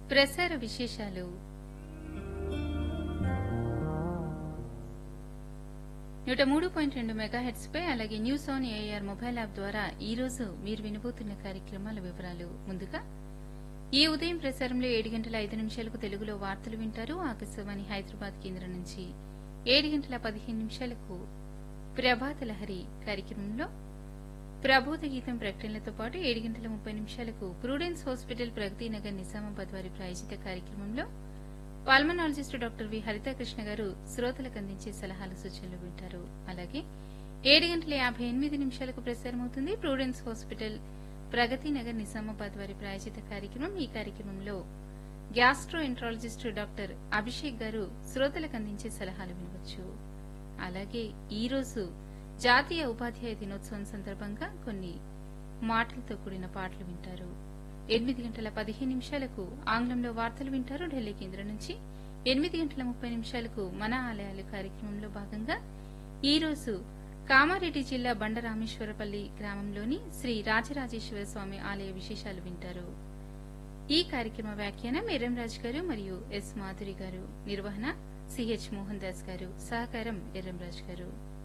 ప్రసార విశేషాలు నూట మూడు పాయింట్ రెండు మెగాహెట్స్ పై అలాగే news on AIR mobile app ద్వారా ఈ రోజు మీరు వినబోతున్న కార్యక్రమాల వివరాలు ముందుగా ఈ ఉదయం ప్రసారంలో ఏడు గంటల ఐదు నిమిషాలకు తెలుగులో వార్తలు వింటారు ఆకాశవాణి హైదరాబాద్ కేంద్రం నుంచి ఏడు గంటల పదిహేను నిమిషాలకు ప్రభాత లహరి కార్యక్రమంలో ప్రబోధ గీతం ప్రకటనలతో పాటు ఏడు గంటల ముప్పై నిమిషాలకు ప్రూడెన్స్ హాస్పిటల్ ప్రగతి నగర్ నిజామాబాద్ వారి ప్రాయోజిత కార్యక్రమంలో పల్మనాలజిస్ట్ డాక్టర్ వి హరితాకృష్ణ గారు శ్రోతలకు అందించే సలహాలు సూచనలు వింటారు అలాగే ఏడు గంటల యాభై ఎనిమిది నిమిషాలకు ప్రసారమవుతుంది ప్రూడెన్స్ హాస్పిటల్ ప్రగతి నగర్ నిజామాబాద్ వారి ప్రాయోజిత కార్యక్రమం ఈ కార్యక్రమంలో గ్యాస్ట్రో ఎంట్రాలజిస్ట్ డాక్టర్ అభిషేక్ గారు శ్రోతలకు అందించే సలహాలు వినవచ్చు అలాగే ఈ రోజు జాతీయ ఉపాధ్యాయ దినోత్సవం సందర్భంగా కొన్ని మాటలతో కూడిన పాటలు వింటారు ఎనిమిది గంటల పదిహేను నిమిషాలకు ఆంగ్లంలో వార్తలు వింటారు ఢిల్లీ కేంద్రం నుంచి ఎనిమిది గంటల ముప్పై నిమిషాలకు మన ఆలయాలు కార్యక్రమంలో భాగంగా ఈ రోజు కామారెడ్డి జిల్లా బండరామేశ్వరపల్లి గ్రామంలోని శ్రీ రాజరాజేశ్వర స్వామి ఆలయ విశేషాలు వింటారు ఈ కార్యక్రమ వ్యాఖ్యానం ఎర్రంరాజు గారు మరియు ఎస్ మాధురి గారు నిర్వహణ సిహెచ్ మోహన్ దాస్ గారు సహకారం ఎర్రంరాజు గారు